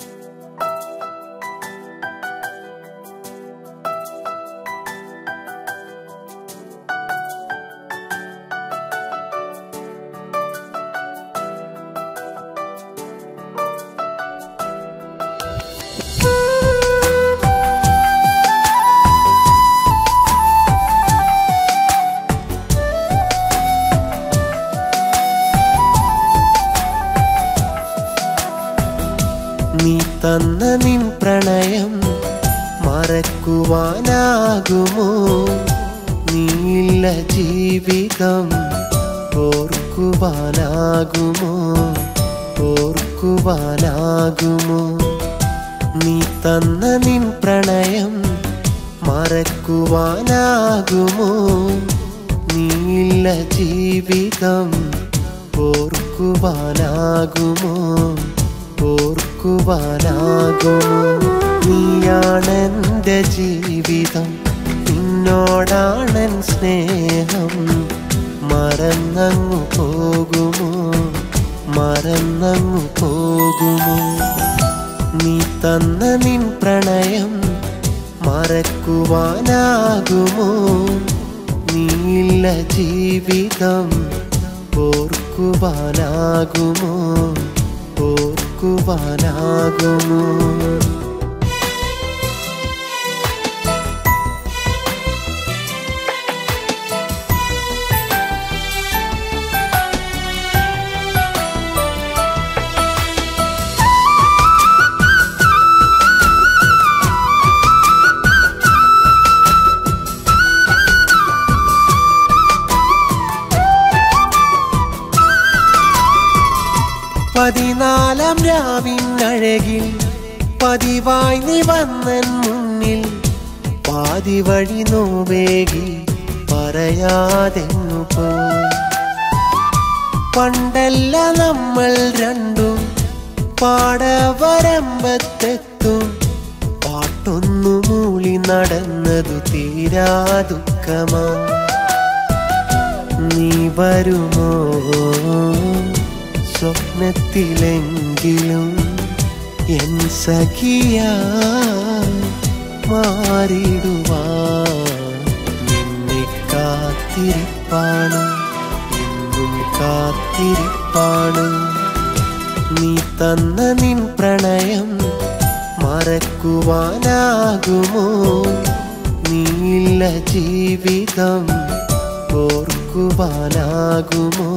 നീ തന്ന നിൻ പ്രണയം മറക്കുവാനാകുമോ നീല്ല ജീവിതം ഓർക്കുവാനാകുമോ ഓർക്കുവാനാകുമോ നീ തന്ന നിൻ പ്രണയം മറക്കുവാനാകുമോ നീല്ല ജീവിതം ഓർക്കുവാനാകുമോ ഓർക്കുവാനാകുമോ നീയാണെന്റെ ജീവിതം നിന്നോടാണൻ സ്നേഹം മറന്നങ്ങു പോകുമോ മറന്നങ്ങു പോകുമോ നീ തന്ന നിൻ പ്രണയം മറക്കുവാനാകുമോ നീല്ല ജീവിതം ഓർക്കുവാനാകുമോ ഓർക്കുവാനാകുമോ പതിനാലാം രാവിനഴകിൽ പതിവായി നീ വന്നൻ മുന്നിൽ പാതി വഴി നോവേകി പറയാതെങ്ങു പോയി പണ്ടല്ല നമ്മൾ രണ്ടും പാടവരമ്പത്തെത്തും പാട്ടൊന്നു മൂളി നടന്നതു തീരാ ദുഃഖമാ നീ വരുമോ സ്വപ്നത്തിലെങ്കിലും എൻ സഖിയ മാറിടുവാ നിന്നെ കാത്തിരിപ്പാണ് എന്നും കാത്തിരിപ്പാണ് നീ തന്ന നിൻ പ്രണയം മറക്കുവാനാകുമോ നീല്ല ജീവിതം ഓർക്കുവാനാകുമോ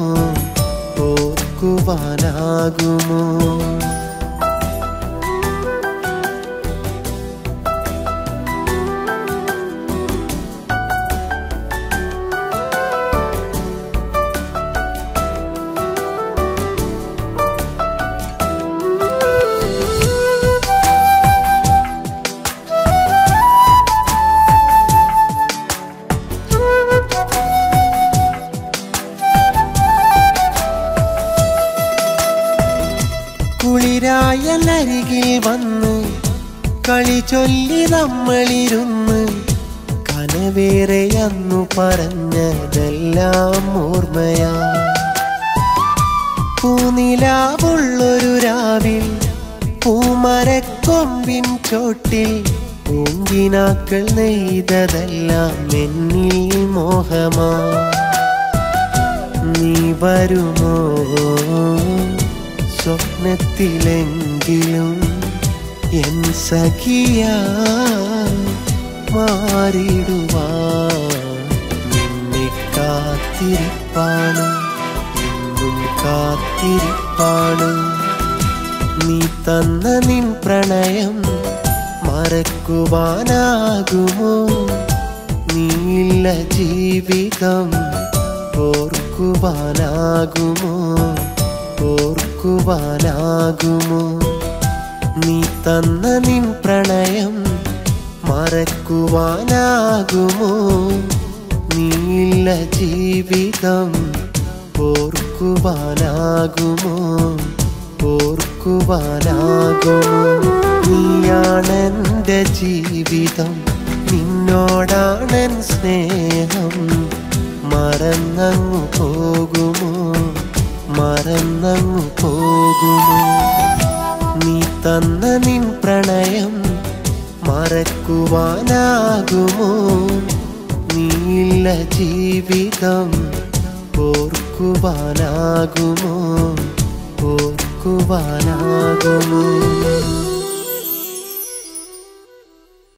ഓർക്കുവാനാകുമോ കുളിരായലരികിൽ വന്ന് കളി ചൊല്ലി നമ്മളിരുന്ന് കനവേറെ അന്നു പറഞ്ഞതെല്ലാം ഓർമ്മയാ പൂനിലാവുള്ളൊരു രാവിൽ പൂമരക്കൊമ്പിൻ ചോട്ടിൽ പൂങ്കിനാക്കൾ നെയ്തതെല്ലാം എന്നിൽ മോഹമാ നീ വരുമോ സ്വപ്നത്തിലെങ്കിലും എൻ സഖിയ മാറിടുവാ നിന്നെ കാത്തിരിപ്പാണ് എന്നും കാത്തിരിപ്പാണ് നീ തന്ന നിൻ പ്രണയം മറക്കുവാനാകുമോ നീല്ല ജീവിതം ഓർക്കുവാനാകുമോ ഓർക്കുവാനാകുമോ നീ തന്ന നിൻ പ്രണയം മറക്കുവാനാകുമോ നീല്ല ജീവിതം ഓർക്കുവാനാകുമോ ഓർക്കുവാനാകുമോ നീയാണെന്റെ ജീവിതം നിന്നോടാണെൻ സ്നേഹം മറന്നങ്ങു പോകുമോ മറന്നങ്ങു പോകുമോ നീ തന്ന നിൻ പ്രണയം മറക്കുവാനാകുമോ നീയില്ല ജീവിതം ഓർക്കുവാനാകുമോ ഓർക്കുവാനാകുമോ